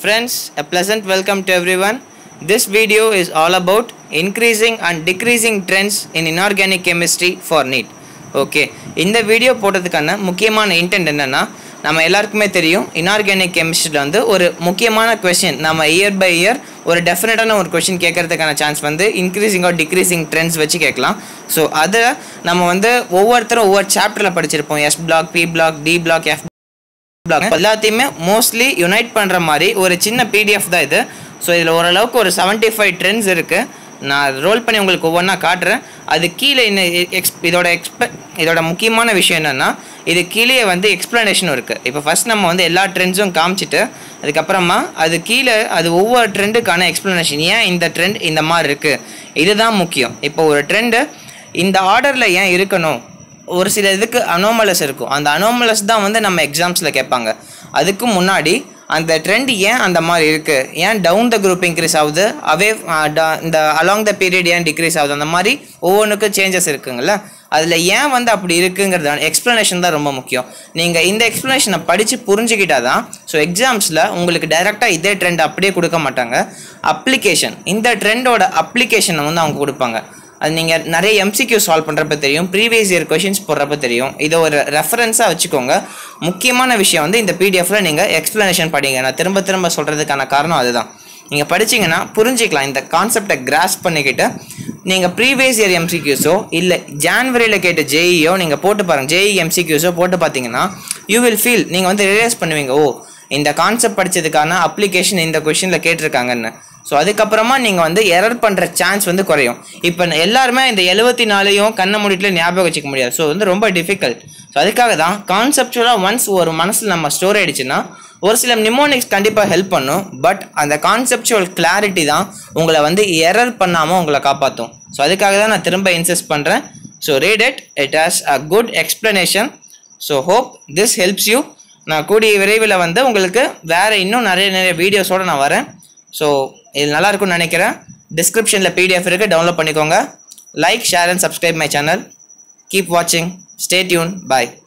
Friends, a pleasant welcome to everyone. This video is all about increasing and decreasing trends in inorganic chemistry for NEET. Okay இந்த video போட்டதுக்கான முக்கியமான intent என்னென்னா நம்ம எல்லாருக்குமே தெரியும் inorganic கெமிஸ்ட்ரியில் வந்து ஒரு முக்கியமான கொஷின் நம்ம இயர் பை இயர் ஒரு டெஃபினட்டான ஒரு கொஷின் கேட்கறதுக்கான சான்ஸ் வந்து இன்க்ரீசிங் ஆர் டிக்ரீசிங் ட்ரெண்ட்ஸ் வச்சு கேட்கலாம் ஸோ அதை நம்ம வந்து ஒவ்வொருத்தரும் ஒவ்வொரு சாப்டரில் படிச்சிருப்போம் S block P block D block F block எல்லாத்தையுமே மோஸ்ட்லி யுனைட் பண்ணுற மாதிரி ஒரு சின்ன பிடிஎஃப் தான் இது ஸோ இதில் ஓரளவுக்கு ஒரு செவன்ட்டி ஃபைவ் ட்ரெண்ட்ஸ் இருக்குது நான் ரோல் பண்ணி உங்களுக்கு ஒவ்வொன்றா காட்டுறேன் அது கீழே இன்னும் எக்ஸ் இதோட எக்ஸ்ப இதோட முக்கியமான விஷயம் என்னென்னா இது கீழே வந்து எக்ஸ்ப்ளனேஷனும் இருக்குது இப்போ ஃபஸ்ட் நம்ம வந்து எல்லா ட்ரெண்ட்ஸும் காமிச்சிட்டு அதுக்கப்புறமா அது கீழே அது ஒவ்வொரு ட்ரெண்டுக்கான எக்ஸ்ப்ளனேஷன் ஏன் இந்த ட்ரெண்ட் இந்த மாதிரி இருக்குது இதுதான் முக்கியம் இப்போ ஒரு ட்ரெண்டு இந்த ஆர்டரில் ஏன் இருக்கணும் ஒரு சில இதுக்கு அனோமலஸ் இருக்கும் அந்த அனோமலஸ் தான் வந்து நம்ம எக்ஸாம்ஸில் கேட்பாங்க அதுக்கு முன்னாடி அந்த ட்ரெண்ட் ஏன் அந்த மாதிரி இருக்குது ஏன் டவுன் த குரூப் இன்க்ரீஸ் ஆகுது அவே இந்த அலாங் த பீரியட் ஏன் டிக்ரீஸ் ஆகுது அந்த மாதிரி ஒவ்வொன்றுக்கும் சேஞ்சஸ் இருக்குங்கள்ல அதில் ஏன் வந்து அப்படி இருக்குங்கிறத எக்ஸ்ப்ளனேஷன் தான் ரொம்ப முக்கியம் நீங்கள் இந்த எக்ஸ்ப்ளனேஷனை படித்து புரிஞ்சுக்கிட்டா தான் ஸோ எக்ஸாம்ஸில் உங்களுக்கு டைரெக்டாக இதே ட்ரெண்ட் அப்படியே கொடுக்க மாட்டாங்க அப்ளிகேஷன் இந்த ட்ரெண்டோட அப்ளிகேஷனை வந்து அவங்க கொடுப்பாங்க அது நீங்கள் நிறைய எம்சிக்யூ சால்வ் பண்ணுறப்ப தெரியும் ப்ரீவியஸ் இயர் கொஷின்ஸ் போடுறப்ப தெரியும் இதை ஒரு ரெஃபரன்ஸாக வச்சுக்கோங்க முக்கியமான விஷயம் வந்து இந்த பிடிஎஃப்ல நீங்கள் எக்ஸ்ப்ளனேஷன் படிங்க நான் திரும்ப திரும்ப சொல்கிறதுக்கான காரணம் அதுதான் நீங்கள் படிச்சீங்கன்னா புரிஞ்சிக்கலாம் இந்த கான்செப்டை கிராஸ் பண்ணிக்கிட்டு நீங்கள் ப்ரீவியஸ் இயர் எம்சிக்யூஸோ இல்லை ஜான்வரியில் கேட்ட ஜேஇயோ நீங்கள் போட்டு பாருங்கள் ஜேஇ எம்சிக்யூஸோ போட்டு பார்த்தீங்கன்னா யூ வில் ஃபீல் நீங்கள் வந்து ரியலைஸ் பண்ணுவீங்க ஓ இந்த கான்செப்ட் படித்ததுக்கான அப்ளிகேஷன் இந்த கொஷினில் கேட்டிருக்காங்கன்னு ஸோ அதுக்கப்புறமா நீங்கள் வந்து எரர் பண்ணுற சான்ஸ் வந்து குறையும் இப்போ எல்லாருமே இந்த எழுபத்தி நாலையும் கண்ணை மூடிட்டுல ஞாபகம் வச்சுக்க முடியாது ஸோ வந்து ரொம்ப டிஃபிகல்ட் ஸோ அதுக்காக தான் கான்செப்டுவலாக ஒன்ஸ் ஒரு மனசில் நம்ம ஸ்டோர் ஆயிடுச்சுன்னா ஒரு சில நிமோனிக்ஸ் கண்டிப்பாக ஹெல்ப் பண்ணும் பட் அந்த கான்செப்டுவல் கிளாரிட்டி தான் உங்களை வந்து எரர் பண்ணாமல் உங்களை காப்பாற்றும் ஸோ அதுக்காக தான் நான் திரும்ப இன்சிஸ்ட் பண்ணுறேன் so read it it has a good explanation so hope this helps you நான் கூடிய விரைவில் வந்து உங்களுக்கு வேறு இன்னும் நிறைய நிறைய வீடியோஸோடு நான் வரேன் ஸோ இது நல்லா இருக்கும்னு நினைக்கிறேன் டிஸ்கிரிப்ஷனில் பிடிஎஃப் இருக்குது டவுன்லோட் பண்ணிக்கோங்க like share and subscribe my channel keep வாட்சிங் ஸ்டே டியூன் பாய்